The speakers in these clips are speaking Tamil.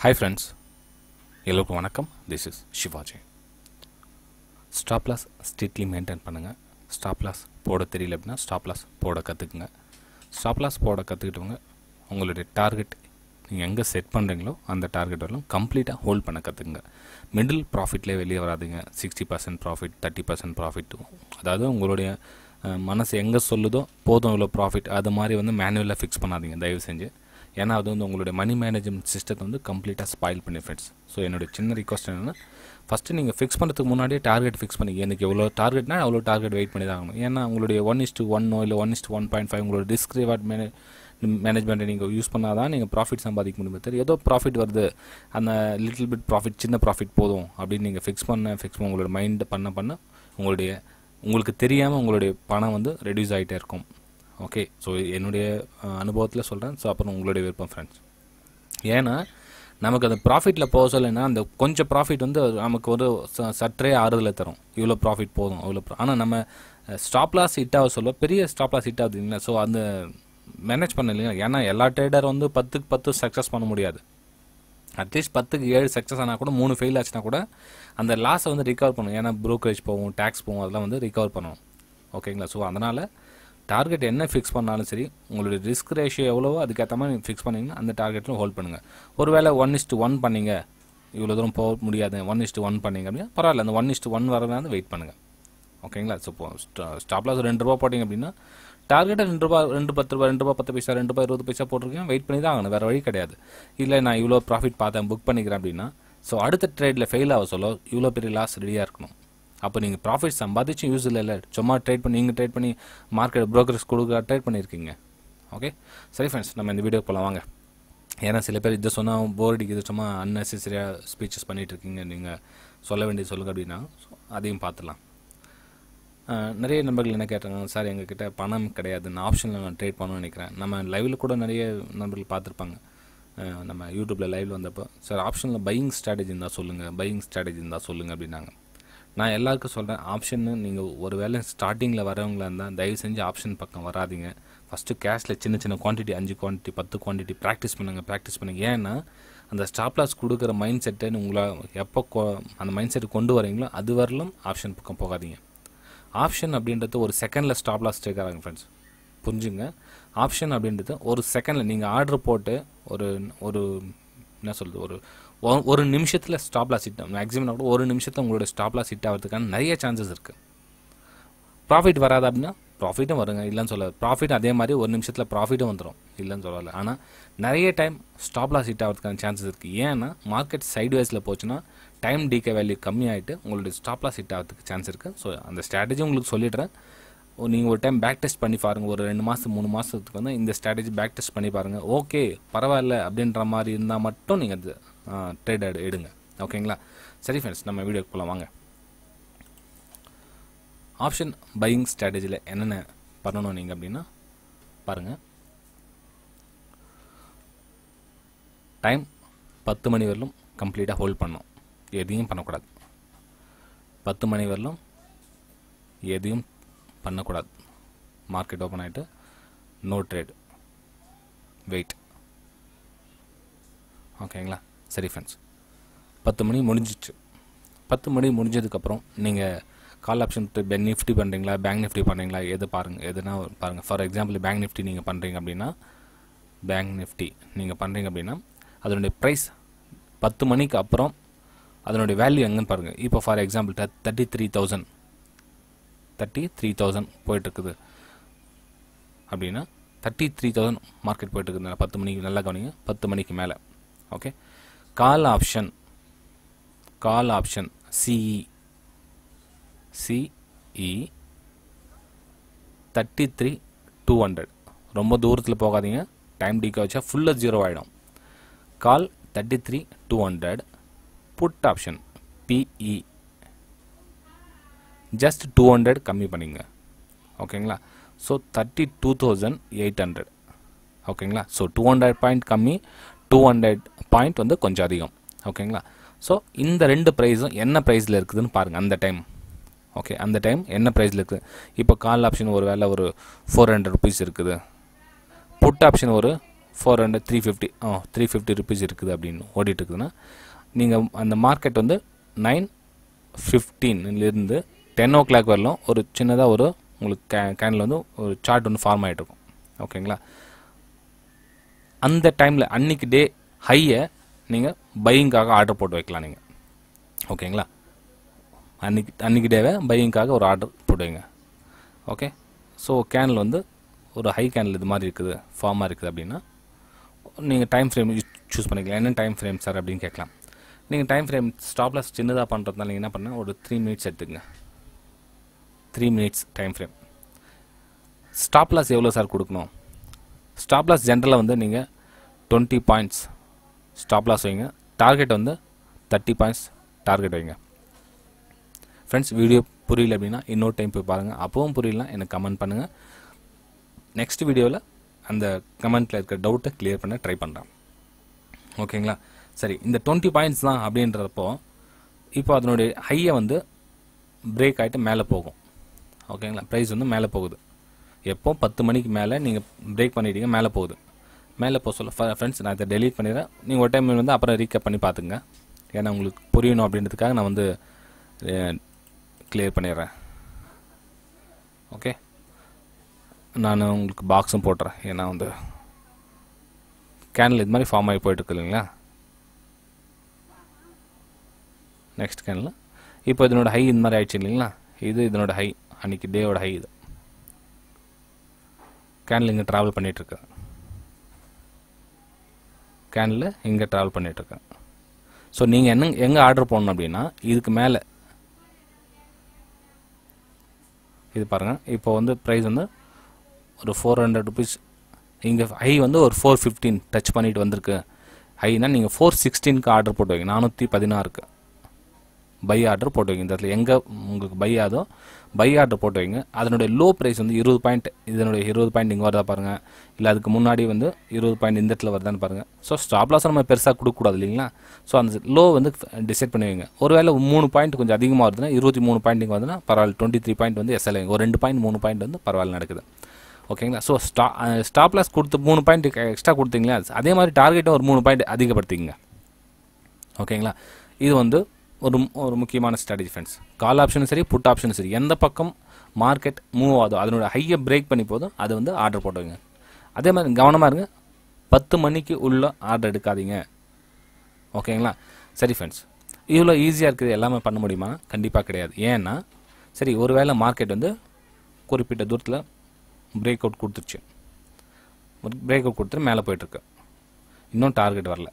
ஹாய் ஃப்ரெண்ட்ஸ் எல்லோருக்கும் வணக்கம் this is Sivaji stop loss strictly maintain பண்ணுங்கள் ஸ்டாப் லாஸ் போட தெரியல அப்படின்னா ஸ்டாப் லாஸ் போட கற்றுக்குங்க ஸ்டாப் லாஸ் போட கற்றுக்கிட்டவங்க உங்களுடைய டார்கெட் நீங்கள் எங்கே செட் பண்ணுறீங்களோ அந்த டார்கெட் வரலும் கம்ப்ளீட்டாக ஹோல்ட் பண்ண கற்றுக்குங்க மிடில் ப்ராஃபிட்லேயே வெளியே வராதுங்க sixty percent profit thirty percent profit அதாவது உங்களுடைய அஹ், மனசு எங்கே சொல்லுதோ போதும் இவ்வளோ ப்ராஃபிட் அது மாதிரி வந்து மேனுவலாக ஃபிக்ஸ் பண்ணாதீங்க தயவு செஞ்சு ஏன்னா அது வந்து உங்களுடைய மணி மேனேஜ்மெண்ட் சிஸ்டத்தை வந்து கம்ப்ளீட்டாக ஸ்பாயில் பண்ணி ஃப்ரெண்ட்ஸ் ஸோ என்னுடைய சின்ன ரிக்வஸ்ட் என்னென்னா ஃபஸ்ட்டு நீங்கள் ஃபிக்ஸ் பண்ணுறதுக்கு முன்னாடியே டார்கெட் ஃபிக்ஸ் பண்ணி எனக்கு எவ்வளோ டார்கெட்னா அவ்வளோ டார்கெட் வெயிட் பண்ணி தான் ஆகணும் ஏன்னா உங்களுடைய ஒன் இஸ் டு ஒன்னோ இல்லை one is to one point five உங்களோட டிஸ்க் ரிவார்ட் மேனே மேனேஜ்மெண்ட்டை நீங்கள் யூஸ் பண்ணால் தான் நீங்கள் ப்ராஃபிட் சம்பாதிக்க முடியுமே தெரியும் ஏதோ ப்ராஃபிட் வருது அந்த லிட்டில் பிட் ப்ராஃபிட் சின்ன ப்ராஃபிட் போதும் அப்படின்னு நீங்கள் ஃபிக்ஸ் பண்ண ஃபிக்ஸ் பண்ண உங்களோட மைண்ட் பண்ண பண்ண உங்களுடைய உங்களுக்கு தெரியாமல் உங்களுடைய பணம் வந்து ரெடியூஸ் ஆகிட்டே இருக்கும் ஓகே ஸோ என்னுடைய அனுபவத்தில் சொல்கிறேன் ஸோ அப்புறம் உங்களுடைய விருப்பம் ஃப்ரெண்ட்ஸ் ஏன்னா நமக்கு அந்த ப்ராஃபிட்டில் போக சொல்லலைன்னா அந்த கொஞ்சம் ப்ராஃபிட் வந்து நமக்கு ஒரு ச- சற்றே ஆறுதலை தரும் இவ்வளோ ப்ராஃபிட் போதும் இவ்வளோ ஆனால் நம்ம ஸ்டாப் லாஸ் ஹிட் ஆக சொல்ல பெரிய ஸ்டாப் லாஸ் ஹிட் ஆகுது இல்லைங்களா ஸோ அந்த மேனேஜ் பண்ண இல்லைங்களா ஏன்னா எல்லா ட்ரேடர் வந்து பத்துக்கு பத்து சக்ஸஸ் பண்ண முடியாது அட்லீஸ்ட் பத்துக்கு ஏழு சக்ஸஸ் ஆனால் கூட மூணு ஃபெயில் ஆச்சுன்னா கூட அந்த லாஸை வந்து ரிகவர் பண்ணும் ஏன்னா ப்ரோக்கரேஜ் போகும் டேக்ஸ் போகும் அதெல்லாம் வந்து ரிகவர் பண்ணணும் ஓகேங்களா ஸோ அதனால் டார்கெட் என்ன ஃபிக்ஸ் பண்ணாலும் சரி உங்களுடைய ரிஸ்க் ரேஷியோ எவ்வளவோ அதுக்கேற்ற மாதிரி ஃபிக்ஸ் பண்ணிங்கன்னா அந்த டார்கெட்டில் ஹோல்ட் பண்ணுங்கள் ஒருவேளை ஒன் இஸ்ட்டு ஒன் பண்ணீங்க இவ்வளோ தூரம் போக முடியாது ஒன் இஸ்ட்டு ஒன் பண்ணீங்க அப்படின்னா பரவாயில்ல அந்த ஒன் இஸ்ட்டு ஒன் வரதான் வெயிட் பண்ணுங்கள் ஓகேங்களா ஸோ இப்போ ஸ்டாப் லாஸ் ரெண்டு ரூபா போட்டிங்க அப்படின்னா டார்கெட்டை ரெண்டு ரூபா ரெண்டு பத்து ரூபா ரெண்டு ரூபா பத்து பைசா ரெண்டு ரூபா இருபது பைசா போட்டிருக்கேன் வெயிட் பண்ணி தான் ஆகணும் வேறு வழி கிடையாது இல்லை நான் இவ்வளோ ப்ராஃபிட் பார்த்தேன் புக் பண்ணிக்கிறேன் அப்படின்னா ஸோ அடுத்த ட்ரேடில் ஃபெயில் ஆக சொல்ல இவ்வளோ பெரிய லாஸ் ரெடியாக இருக்கணும் அப்போ நீங்கள் ப்ராஃபிட் சம்பாதிச்சும் யூஸ் இல்லை இல்லை சும்மா ட்ரேட் பண்ணி நீங்கள் ட்ரேட் பண்ணி மார்க்கெட் ப்ரோக்கர்ஸ் கொடுக்க ட்ரேட் பண்ணியிருக்கீங்க ஓகே சரி ஃப்ரெண்ட்ஸ் நம்ம இந்த வீடியோ போகலாம் வாங்க ஏன்னா சில பேர் இதை சொன்னால் போர் அடிக்குது சும்மா அன்னெசரியாக ஸ்பீச்சஸ் பண்ணிட்டு இருக்கீங்க நீங்கள் சொல்ல வேண்டியது சொல்லுங்க அப்படின்னா so அதையும் பார்த்துலாம் ஆஹ் நிறைய நண்பர்கள் என்ன கேட்டாங்க சார் எங்ககிட்ட பணம் கிடையாது நான் ஆப்ஷனில் நான் ட்ரேட் பண்ணணும்னு நினைக்கிறேன் நம்ம லைவில் கூட நிறைய நண்பர்கள் பார்த்துருப்பாங்க ஆஹ் நம்ம யூடியூப்பில் லைவில் வந்தப்போ சார் ஆப்ஷனில் பையிங் ஸ்ட்ராட்டஜி இருந்தால் சொல்லுங்கள் பையிங் ஸ்ட்ராட்டஜி இருந்தால் சொல்லுங்கள் அப்படின்னாங்க நான் எல்லாருக்கும் சொல்கிறேன் ஆப்ஷன்னு நீங்கள் ஒரு வேளை ஸ்டார்டிங்கில் வரவங்களா இருந்தால் தயவு செஞ்சு ஆப்ஷன் பக்கம் வராதீங்க ஃபஸ்ட்டு கேஷில் சின்ன சின்ன குவான்டிட்டி அஞ்சு குவான்டிட்டி பத்து குவான்டிட்டி ப்ராக்டிஸ் பண்ணுங்கள் ப்ராக்டிஸ் பண்ணுங்க ஏன்னா அந்த ஸ்டாப் லாஸ் கொடுக்குற மைண்ட் செட்டை உங்களை எப்போ கொ- அந்த மைண்ட் செட் கொண்டு வரீங்களோ அது வரலும் ஆப்ஷன் பக்கம் போகாதீங்க ஆப்ஷன் அப்படின்றது ஒரு செகண்டில் ஸ்டாப் லாஸ் கேட்குறாங்க ஃப்ரெண்ட்ஸ் புரிஞ்சுங்க ஆப்ஷன் அப்படின்றது ஒரு செகண்டில் நீங்கள் ஆர்டர் போட்டு ஒரு ஒரு என்ன சொல்கிறது ஒரு ஒ- ஒரு நிமிஷத்தில் ஸ்டாப் லாஸ் ஹிட் மேக்ஸிமம் கூட ஒரு நிமிஷத்தில் உங்களோட ஸ்டாப் லாஸ் ஹிட் ஆகிறதுக்கான நிறைய சான்சஸ் இருக்குது ப்ராஃபிட் வராது அப்படின்னா ப்ராஃபிட்டும் வருங்க இல்லைன்னு சொல்ல ப்ராஃபிட் அதே மாதிரி ஒரு நிமிஷத்தில் ப்ராஃபிட்டும் வந்துடும் இல்லைன்னு சொல்லலை ஆனால் நிறைய டைம் ஸ்டாப் லாஸ் ஹிட் ஆகிறதுக்கான சான்சஸ் இருக்குது ஏன்னா மார்க்கெட் சைட்வேஸில் போச்சுன்னா டைம் டிகே வேல்யூ கம்மியாயிட்டு உங்களுடைய ஸ்டாப் லாஸ் ஹிட் ஆகிறதுக்கு சான்ஸ் இருக்குது ஸோ அந்த ஸ்ட்ராட்டஜி உங்களுக்கு சொல்லிடுறேன் நீங்கள் ஒரு டைம் பேக் டெஸ்ட் பண்ணி பாருங்கள் ஒரு ரெண்டு மாதம் மூணு மாதத்துக்கு வந்து இந்த ஸ்ட்ராட்டஜி பேக் டெஸ்ட் பண்ணி பாருங்கள் ஓகே பரவாயில்ல அப்படின்ற மாதிரி இருந்தால் மட்டும் நீங்கள் அது ட்ரேட் எடுங்க ஓகேங்களா சரி ஃப்ரெண்ட்ஸ் நம்ம வீடியோக்கு போகலாம் வாங்க ஆப்ஷன் பையிங் ஸ்ட்ராட்டஜியில் என்னென்ன பண்ணணும் நீங்கள் அப்படின்னா பாருங்கள் டைம் பத்து மணி வரலும் கம்ப்ளீட்டாக ஹோல்ட் பண்ணணும் எதையும் பண்ணக்கூடாது பத்து மணி வரலும் எதையும் பண்ணக்கூடாது மார்க்கெட் ஓப்பன் ஆகிட்டு நோ ட்ரேட் வெயிட் ஓகேங்களா சரி ஃப்ரெண்ட்ஸ் பத்து மணி முடிஞ்சிச்சு பத்து மணி முடிஞ்சதுக்கப்புறம் நீங்கள் கால் ஆப்ஷன் பென் நிஃப்டி பண்ணுறீங்களா பேங்க் நிஃப்டி பண்ணுறீங்களா எது பாருங்கள் எதுனா பாருங்கள் ஃபார் எக்ஸாம்பிள் பேங்க் நிஃப்டி நீங்கள் பண்ணுறீங்க அப்படின்னா பேங்க் நிஃப்டி நீங்கள் பண்ணுறீங்க அப்படின்னா அதனுடைய ப்ரைஸ் பத்து மணிக்கு அப்புறம் அதனுடைய வேல்யூ எங்கன்னு பாருங்கள் இப்போ for example thirty three thousand thirty three thousand போயிட்டுருக்குது அப்படின்னா தேர்ட்டி த்ரீ தௌசண்ட் மார்க்கெட் போயிட்டுருக்குது பத்து மணிக்கு நல்லா கவனிங்க பத்து மணிக்கு மேலே okay call option call option CE CE thirty three two hundred ரொம்ப தூரத்தில் போகாதீங்க டைம் டிக்க வச்சா ஃபுல்லாக ஜீரோ ஆகிடும் call thirty three two hundred put option PE just two hundred கம்மி பண்ணிங்க ஓகேங்களா so thirty two thousand eight hundred ஓகேங்களா ஸோ டூ ஹண்ட்ரட் பாயிண்ட் கம்மி டூ ஹண்ட்ரட் பாயிண்ட் வந்து கொஞ்சம் அதிகம் ஓகேங்களா ஸோ இந்த ரெண்டு ப்ரைஸும் என்ன ப்ரைஸில் இருக்குதுன்னு பாருங்கள் அந்த டைம் ஓகே அந்த டைம் என்ன ப்ரைஸில் இருக்குது இப்போ கால் ஆப்ஷன் ஒரு வேலை ஒரு ஃபோர் ஹண்ட்ரட் ருபீஸ் இருக்குது புட் ஆப்ஷன் ஒரு four hundred three fifty ah three fifty rupees இருக்குது அப்படின்னு ஓடிட்டு இருக்குதுன்னா நீங்கள் அந்த மார்க்கெட் வந்து நைன் ஃபிஃப்டீன்லேருந்து டென் ஓ கிளாக் வரலும் ஒரு சின்னதாக ஒரு உங்களுக்கு கே கேனில் வந்து ஒரு சார்ட் ஒன்று ஃபார்ம் ஆகிட்டு இருக்கும் ஓகேங்களா அந்த டைமில் அன்னைக்கு டே ஹையை நீங்கள் பையிங்காக ஆர்டர் போட்டு வைக்கலாம் நீங்கள் ஓகேங்களா அன்னைக்கு அன்னைக்கு டேவை பையிங்காக ஒரு ஆர்டர் போடுவீங்க ஓகே ஸோ கேனில் வந்து ஒரு ஹை கேனில் இது மாதிரி இருக்குது ஃபார்மாக இருக்குது அப்படின்னா நீங்கள் டைம் ஃப்ரேம் சூஸ் பண்ணிக்கலாம் என்ன டைம் ஃப்ரேம் சார் அப்படின்னு கேட்கலாம் நீங்கள் டைம் ஃப்ரேம் ஸ்டாப்லாஸ் சின்னதாக பண்ணுறதுனால நீங்கள் என்ன பண்ணால் ஒரு த்ரீ மினிட்ஸ் எடுத்துக்கங்க three minutes time frame stop loss எவ்வளோ சார் கொடுக்கணும் ஸ்டாப் லாஸ் ஜென்ரலாக வந்து நீங்கள் டுவெண்ட்டி பாயிண்ட்ஸ் ஸ்டாப் லாஸ் வைங்க டார்கெட் வந்து தேர்ட்டி பாயிண்ட்ஸ் டார்கெட் வைங்க ஃப்ரெண்ட்ஸ் வீடியோ புரியல அப்படின்னா இன்னொரு டைம் போய் பாருங்கள் அப்பவும் புரியலனா எனக்கு கமெண்ட் பண்ணுங்கள் நெக்ஸ்ட் வீடியோவில் அந்த கமெண்ட்டில் இருக்க டவுட்டை கிளியர் பண்ண ட்ரை பண்ணுறேன் ஓகேங்களா சரி இந்த டுவெண்ட்டி பாயிண்ட்ஸ் தான் அப்படின்றப்போ இப்போ அதனுடைய ஹையை வந்து பிரேக் ஆகிட்டு மேலே போகும் ஓகேங்களா ப்ரைஸ் வந்து மேலே போகுது எப்போ பத்து மணிக்கு மேலே நீங்கள் பிரேக் பண்ணிட்டீங்க மேலே போகுது மேலே போக சொல்ல ஃப்ரெண்ட்ஸ் நான் இதை டெலீட் பண்ணிடுறேன் நீங்கள் ஒரு டைம் வந்து அப்புறம் ரீகப் பண்ணி பார்த்துங்க ஏன்னா உங்களுக்கு புரியணும் அப்படின்றதுக்காக நான் வந்து கிளியர் பண்ணிடுறேன் ஓகே நான் உங்களுக்கு பாக்ஸும் போட்டுறேன் ஏன்னா வந்து கேனில் இது மாதிரி ஃபார்ம் ஆகி போயிட்டு இருக்கு இல்லைங்களா நெக்ஸ்ட் கேனில் இப்போ இதனோட ஹை இந்த மாதிரி ஆயிடுச்சு இல்லைங்களா இது இதனோட ஹை அன்னைக்கு டேவோட ஹை இது கேனில் இங்கே ட்ராவல் பண்ணிகிட்ருக்கு கேனில் இங்கே ட்ராவல் பண்ணிகிட்ருக்கேன் ஸோ நீங்கள் என்ன எங்கே ஆர்டர் பண்ணணும் அப்படின்னா இதுக்கு மேலே இது பாருங்கள் இப்போ வந்து ப்ரைஸ் வந்து ஒரு ஃபோர் ஹண்ட்ரட் ருபீஸ் இங்கே ஹை வந்து ஒரு ஃபோர் ஃபிஃப்டீன் டச் பண்ணிட்டு வந்திருக்கு ஹைனா நீங்கள் ஃபோர் சிக்ஸ்டீனுக்கு ஆர்டர் போட்டு வைங்க நானூற்றி பதினாறுக்கு பை ஆர்டர் போட்டு வைங்க இந்த இடத்துல எங்கே உங்களுக்கு பை ஆதோ பை ஆர்டர் போட்டு வைங்க அதனுடைய லோ ப்ரைஸ் வந்து இருபது பாயிண்ட் இதனுடைய இருபது பாயிண்ட் இங்கே வருதா பாருங்கள் இல்லை அதுக்கு முன்னாடி வந்து இருபது பாயிண்ட் இந்த இடத்துல வருதான்னு பாருங்கள் ஸோ ஸ்டாப் லாஸ் நம்ம பெருசாக கொடுக்கக்கூடாது இல்லைங்களா ஸோ அந்த லோ வந்து டிசைட் பண்ணி வைங்க ஒருவேளை மூணு பாயிண்ட் கொஞ்சம் அதிகமாக வருதுன்னா இருபத்தி மூணு பாயிண்ட் இங்கே வருதுன்னா பரவாயில்ல டுவெண்ட்டி த்ரீ பாயிண்ட் வந்து எஸ்எல் ஒரு ரெண்டு பாயிண்ட் மூணு பாயிண்ட் வந்து பரவாயில்ல நடக்குது ஓகேங்களா ஸோ ஸ்டா ஸ்டாப் லாஸ் கொடுத்து மூணு பாயிண்ட் எக்ஸ்ட்ரா கொடுத்தீங்களா அதே மாதிரி டார்கெட்டும் ஒரு மூணு பாயிண்ட் அதிகப்படுத்திங்க ஓகேங்களா இது வந்து ஒரு ஒரு முக்கியமான ஸ்ட்ராட்டஜி ஃப்ரெண்ட்ஸ் கால் ஆப்ஷனும் சரி புட் ஆப்ஷனும் சரி எந்த பக்கம் மார்க்கெட் மூவ் ஆகுதோ அதனோட ஹையை பிரேக் பண்ணி போதும் அது வந்து ஆர்டர் போட்டுங்க அதே மாதிரி கவனமாக இருங்க பத்து மணிக்கு உள்ள ஆர்டர் எடுக்காதீங்க ஓகேங்களா சரி ஃப்ரெண்ட்ஸ் இவ்வளோ ஈஸியாக இருக்குது எல்லாமே பண்ண முடியுமா கண்டிப்பாக கிடையாது ஏன்னா சரி ஒருவேளை மார்க்கெட் வந்து குறிப்பிட்ட தூரத்தில் பிரேக் அவுட் கொடுத்துருச்சு பிரேக் அவுட் கொடுத்துட்டு மேலே போயிட்டுருக்கு இன்னும் டார்கெட் வரல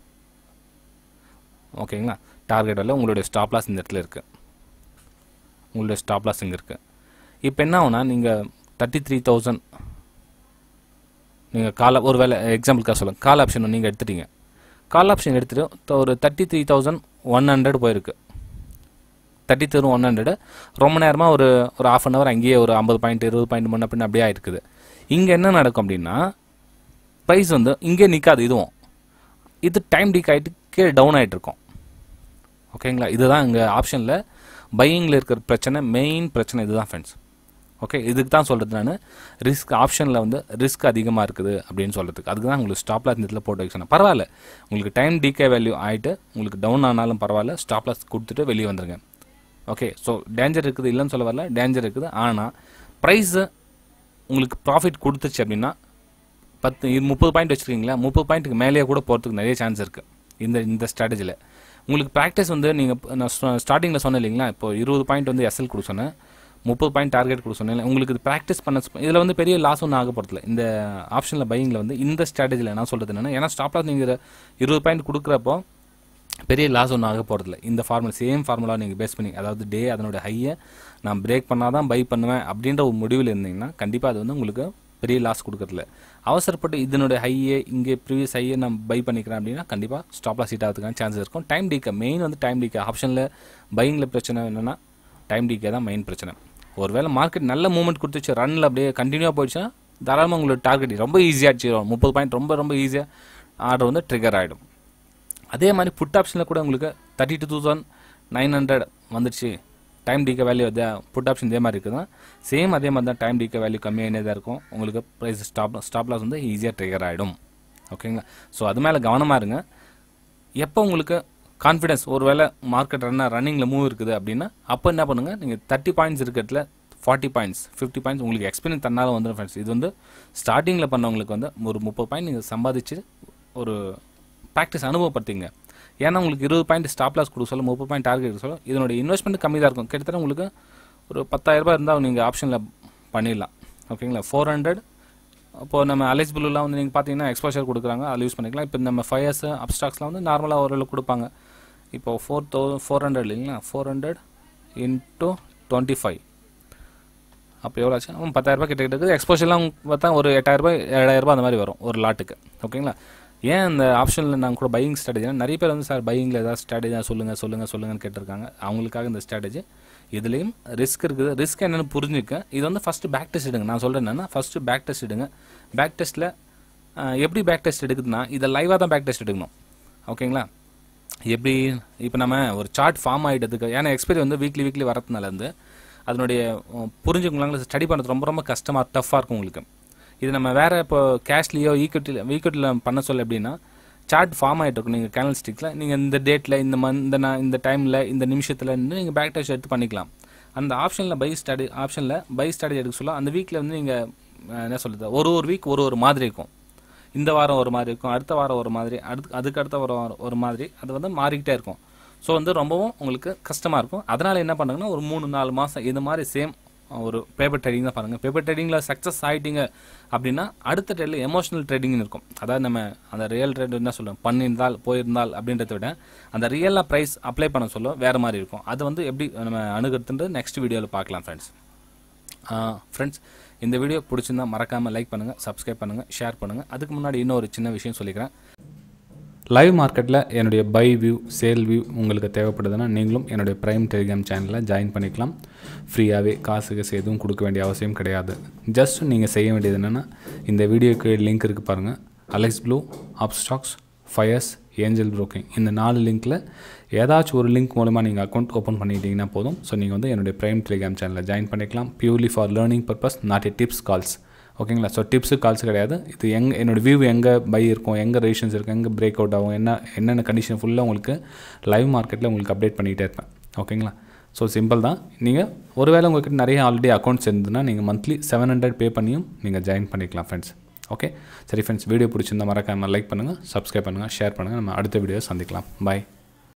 ஓகேங்களா டார்கெட் வரல உங்களுடைய ஸ்டாப் லாஸ் இந்த இடத்துல இருக்குது உங்களுடைய ஸ்டாப் லாஸ் இங்கே இருக்குது இப்போ என்ன ஆகுனா நீங்கள் தேர்ட்டி த்ரீ தௌசண்ட் நீங்கள் கால் ஒரு வேலை எக்ஸாம்பிளுக்காக சொல்லுங்கள் கால் ஆப்ஷன் நீங்கள் எடுத்துட்டீங்க கால் ஆப்ஷன் எடுத்துகிட்டு ஒரு thirty three thousand one hundred போயிருக்கு தேர்ட்டி த்ரூ ஒன் ஹண்ட்ரடு ரொம்ப நேரமாக ஒரு ஒரு ஆஃப் அன் ஹவர் அங்கேயே ஒரு ஐம்பது பாயிண்ட் இருபது பாயிண்ட் முன்ன பின்ன அப்படியே ஆயிருக்குது இங்கே என்ன நடக்கும் அப்படின்னா ப்ரைஸ் வந்து இங்கே நிற்காது இதுவும் இது டைம் டிக் ஆகிட்டு கீழே டவுன் ஆகிட்டு இருக்கும் ஓகேங்களா இதுதான் இங்கே ஆப்ஷனில் பையிங்கில் இருக்கிற பிரச்சனை மெயின் பிரச்சனை இதுதான் ஃப்ரெண்ட்ஸ் ஓகே இதுக்கு தான் சொல்கிறது நான் ரிஸ்க் ஆப்ஷனில் வந்து ரிஸ்க் அதிகமாக இருக்குது அப்படின்னு சொல்கிறதுக்கு அதுக்கு தான் உங்களுக்கு ஸ்டாப் லாஸ் இதில் போட்டு வைக்கணும் பரவாயில்ல உங்களுக்கு டைம் டிகே வேல்யூ ஆகிட்டு உங்களுக்கு டவுன் ஆனாலும் பரவாயில்ல ஸ்டாப் லாஸ் கொடுத்துட்டு வெளியே வந்துருங்க ஓகே ஸோ டேஞ்சர் இருக்குது இல்லைன்னு சொல்ல வரல டேஞ்சர் இருக்குது ஆனால் ப்ரைஸு உங்களுக்கு ப்ராஃபிட் கொடுத்துச்சு அப்படின்னா பத்து இது முப்பது பாயிண்ட் வச்சுருக்கீங்களா முப்பது பாயிண்ட்டுக்கு மேலேயே கூட போகிறதுக்கு நிறைய சான்ஸ் இருக்குது இந்த இந்த ஸ்ட்ராட்டஜியில் உங்களுக்கு ப்ராக்டிஸ் வந்து நீங்கள் நான் ஸ்டார்டிங்கில் சொன்னேன் இல்லைங்களா இப்போ இருபது பாயிண்ட் வந்து எஸ்எல் கொடுக்க சொன்னேன் முப்பது பாயிண்ட் டார்கெட் கொடுக்க சொன்னேன் உங்களுக்கு இது ப்ராக்டிஸ் பண்ண இதில் வந்து பெரிய லாஸ் ஒன்றும் ஆக போகிறதில்ல இந்த ஆப்ஷனில் பையிங்கில் வந்து இந்த ஸ்ட்ராட்டஜியில் நான் சொல்கிறது என்னென்னா ஏன்னா ஸ்டாப் லாஸ் நீங்கள் இருபது பாயிண்ட் கொடுக்குறப்போ பெரிய லாஸ் ஒன்றும் ஆக போகிறதில்ல இந்த ஃபார்முலா சேம் ஃபார்முலா நீங்கள் பேஸ் பண்ணி அதாவது டே அதனோட ஹையை நான் பிரேக் பண்ணால் தான் பை பண்ணுவேன் அப்படின்ற ஒரு முடிவில் இருந்தீங்கன்னா கண்டிப்பாக அது வந்து உங்களுக்கு பெரிய லாஸ் கொடுக்கறதில்ல அவசரப்பட்டு இதனுடைய ஹையே இங்கே ப்ரீவியஸ் ஹையை நான் பை பண்ணிக்கிறேன் அப்படின்னா கண்டிப்பாக ஸ்டாப் லாஸ் ஹீட் ஆகிறதுக்கான சான்சஸ் இருக்கும் டைம் டிகே மெயின் வந்து டைம் டிகே ஆப்ஷனில் பையிங்கில் பிரச்சனை என்னென்னா டைம் டிகே தான் மெயின் பிரச்சனை ஒருவேளை மார்க்கெட் நல்ல மூவ்மெண்ட் கொடுத்துச்சு ரன்னில் அப்படியே கண்டினியூவாக போயிடுச்சுன்னா தாராளமாக உங்களுக்கு டார்கெட் ரொம்ப ஈஸியாகிடுச்சு முப்பது பாயிண்ட் ரொம்ப ரொம்ப ஈஸியாக ஆர்டர் வந்து ட்ரிகர் ஆகிடும் அதே மாதிரி புட் ஆப்ஷனில் கூட உங்களுக்கு thirty two thousand nine hundred வந்துடுச்சு டைம் டிக்க வேல்யூ அதே புட் ஆப்ஷன் இதே மாதிரி இருக்குது சேம் அதே மாதிரி தான் டைம் டிக்க வேல்யூ கம்மியானே தான் இருக்கும் உங்களுக்கு ப்ரைஸ் ஸ்டாப் ஸ்டாப் லாஸ் வந்து ஈஸியாக ட்ரிகர் ஆகிடும் ஓகேங்களா ஸோ அது மேலே கவனமாக இருங்க எப்போ உங்களுக்கு கான்ஃபிடன்ஸ் ஒருவேளை மார்க்கெட் ரன்னர் ரன்னிங்கில் மூவ் இருக்குது அப்படின்னா அப்போ என்ன பண்ணுங்கள் நீங்கள் தேர்ட்டி பாயிண்ட்ஸ் இருக்கிறதுல ஃபார்ட்டி பாயிண்ட்ஸ் ஃபிஃப்டி பாயிண்ட்ஸ் உங்களுக்கு எக்ஸ்பீரியன்ஸ் தன்னாலும் வந்துடும் ஃப்ரெண்ட்ஸ் இது வந்து ஸ்டார்டிங்கில் பண்ணவங்களுக்கு வந்து ஒரு முப்பது பாயிண்ட் நீங்கள் சம்பாதிச்சு ஒரு ப்ராக்டிஸ் அனுபவப்படுத்திங்க ஏன்னா உங்களுக்கு இருபது பாயிண்ட் ஸ்டாப் லாஸ் கொடுக்க சொல்ல முப்பது பாயிண்ட் டார்கெட் சொல்ல இதனுடைய இன்வெஸ்ட்மெண்ட் கம்மி தான் இருக்கும் கிட்டத்தட்ட உங்களுக்கு ஒரு பத்தாயிரரூபா இருந்தால் நீங்கள் ஆப்ஷனில் பண்ணிடலாம் ஓகேங்களா ஃபோர் ஹண்ட்ரட் இப்போது நம்ம அலைஸ் புல்லுலாம் வந்து நீங்கள் பார்த்தீங்கன்னா எக்ஸ்போஷர் கொடுக்குறாங்க அதில் யூஸ் பண்ணிக்கலாம் இப்போ நம்ம ஃபைவ் இயர்ஸ் அப்ஸ்டாக்ஸ்லாம் வந்து நார்மலாக ஓரளவு கொடுப்பாங்க இப்போ ஃபோர் தௌ ஃபோர் ஹண்ட்ரட் இல்லைங்களா four hundred into twenty five அப்போ எவ்வளோ ஆச்சு அவன் பத்தாயிரரூபா கிட்ட கிட்ட இருக்குது எக்ஸ்போஷர்லாம் பார்த்தா ஒரு எட்டாயிரரூபா ஏழாயிரரூபா அந்த மாதிரி வரும் ஒரு லாட்டுக்கு ஓகேங்களா ஏன் இந்த ஆப்ஷனில் நாங்கள் கூட பையிங் ஸ்ட்ராட்டஜினா நிறைய பேர் வந்து சார் பையிங்கில் ஏதாவது ஸ்ட்ராட்டஜியாக சொல்லுங்கள் சொல்லுங்கள் சொல்லுங்கன்னு கேட்டிருக்காங்க அவங்களுக்காக இந்த ஸ்ட்ராட்டஜி இதுலேயும் ரிஸ்க் இருக்குது ரிஸ்க் என்னென்னு புரிஞ்சுக்க இது வந்து ஃபஸ்ட்டு பேக் டெஸ்ட் எடுங்க நான் சொல்கிறேன் என்னன்னா ஃபஸ்ட்டு பேக் டெஸ்ட் எடுங்க பேக் டெஸ்ட்டில் எப்படி பேக் டெஸ்ட் எடுக்குதுன்னா இதை லைவாக தான் பேக் டெஸ்ட் எடுக்கணும் ஓகேங்களா எப்படி இப்போ நம்ம ஒரு சார்ட் ஃபார்ம் ஆகிட்டதுக்கு ஏன்னா எக்ஸ்பீரி வந்து வீக்லி வீக்லி வரதுனால இருந்து அதனுடைய புரிஞ்சுக்கலாங்களா ஸ்டடி பண்ணுறது ரொம்ப ரொம்ப கஷ்டமாக டஃப்பாக இருக்கும் உங்களுக்கு இது நம்ம வேறு இப்போ கேஷ்லேயோ ஈக்விட்டியில் ஈக்விட்டியில் பண்ண சொல்ல எப்படின்னா சார்ட் ஃபார்ம் ஆகிட்டு இருக்கும் நீங்கள் கேனல் ஸ்டிக்ஸில் நீங்கள் இந்த டேட்டில் இந்த மந்த் இந்த நா- இந்த டைமில் இந்த நிமிஷத்தில் இருந்து நீங்கள் பேக் டெஸ்ட் எடுத்து பண்ணிக்கலாம் அந்த ஆப்ஷனில் பை ஸ்டடி ஆப்ஷனில் பை ஸ்டடி எடுக்க சொல்ல அந்த வீக்கில் வந்து நீங்கள் என்ன சொல்கிறது ஒரு ஒரு வீக் ஒரு ஒரு மாதிரி இருக்கும் இந்த வாரம் ஒரு மாதிரி இருக்கும் அடுத்த வாரம் ஒரு மாதிரி அடுத்து அதுக்கு அடுத்த ஒரு வாரம் ஒரு மாதிரி அது வந்து மாறிக்கிட்டே இருக்கும் ஸோ வந்து ரொம்பவும் உங்களுக்கு கஷ்டமாக இருக்கும் அதனால் என்ன பண்ணுங்கன்னா ஒரு மூணு நாலு மாதம் இது மாதிரி சேம் ஒரு பேப்பர் ட்ரேடிங் தான் பாருங்கள் பேப்பர் ட்ரேடிங்கில் சக்ஸஸ் ஆகிட்டீங்க அப்படின்னா அடுத்த ட்ரேடில் எமோஷனல் ட்ரேடிங்னு இருக்கும் அதாவது நம்ம அந்த ரியல் ட்ரேட் என்ன சொல்லுவோம் பண்ணியிருந்தால் போயிருந்தால் அப்படின்றத விட அந்த ரியலாக ப்ரைஸ் அப்ளை பண்ண சொல்ல வேறு மாதிரி இருக்கும் அது வந்து எப்படி நம்ம அணுகிறதுன்றது நெக்ஸ்ட் வீடியோவில் பார்க்கலாம் ஃப்ரெண்ட்ஸ் ஃப்ரெண்ட்ஸ் இந்த வீடியோ பிடிச்சிருந்தா மறக்காமல் லைக் பண்ணுங்கள் சப்ஸ்கிரைப் பண்ணுங்கள் ஷேர் பண்ணுங்கள் அதுக்கு முன்னாடி இன்னொரு சின்ன விஷயம் சொல்லிக்கிறேன் லைவ் மார்க்கெட்டில் என்னுடைய பை வியூ சேல் வியூ உங்களுக்கு தேவைப்படுதுன்னா நீங்களும் என்னுடைய ப்ரைம் டெலிகிராம் சேனலில் ஜாயின் பண்ணிக்கலாம் ஃப்ரீயாகவே காசுக்கு எதுவும் கொடுக்க வேண்டிய அவசியம் கிடையாது ஜஸ்ட் நீங்கள் செய்ய வேண்டியது என்னென்னா இந்த வீடியோக்கு லிங்க் இருக்குது பாருங்கள் Alice Blue Upstox Fyers Angel Broking இந்த நாலு லிங்க்கில் ஏதாச்சும் ஒரு லிங்க் மூலமாக நீங்கள் அக்கௌண்ட் ஓப்பன் பண்ணிட்டீங்கன்னா போதும் ஸோ நீங்கள் வந்து என்னுடைய ப்ரைம் டெலிகிராம் சேனலில் ஜாயின் பண்ணிக்கலாம் purely for learning purpose not a tips calls ஓகேங்களா ஸோ டிப்ஸு கால்ஸ் கிடையாது இது எங்கே என்னோட வியூ எங்கே பை இருக்கும் எங்கே ரெசிஷன்ஸ் இருக்கும் எங்கே பிரேக் அவுட் ஆகும் என்ன என்னென்ன கண்டிஷன் ஃபுல்லாக உங்களுக்கு லைவ் மார்க்கெட்டில் உங்களுக்கு அப்டேட் பண்ணிகிட்டே இருப்பேன் ஓகேங்களா ஸோ சிம்பிள் தான் நீங்கள் ஒருவேளை உங்கள்கிட்ட நிறைய ஆல்ரெடி அக்கௌண்ட்ஸ் இருந்ததுன்னா நீங்கள் மந்த்லி செவன் ஹண்ட்ரட் பே பண்ணியும் நீங்கள் ஜாயின் பண்ணிக்கலாம் ஃப்ரெண்ட்ஸ் ஓகே சரி ஃப்ரெண்ட்ஸ் வீடியோ பிடிச்சிருந்தா மறக்காமல் லைக் பண்ணுங்கள் சப்ஸ்கிரைப் பண்ணுங்கள் ஷேர் பண்ணுங்கள் நம்ம அடுத்த வீடியோ சந்திக்கலாம் பாய்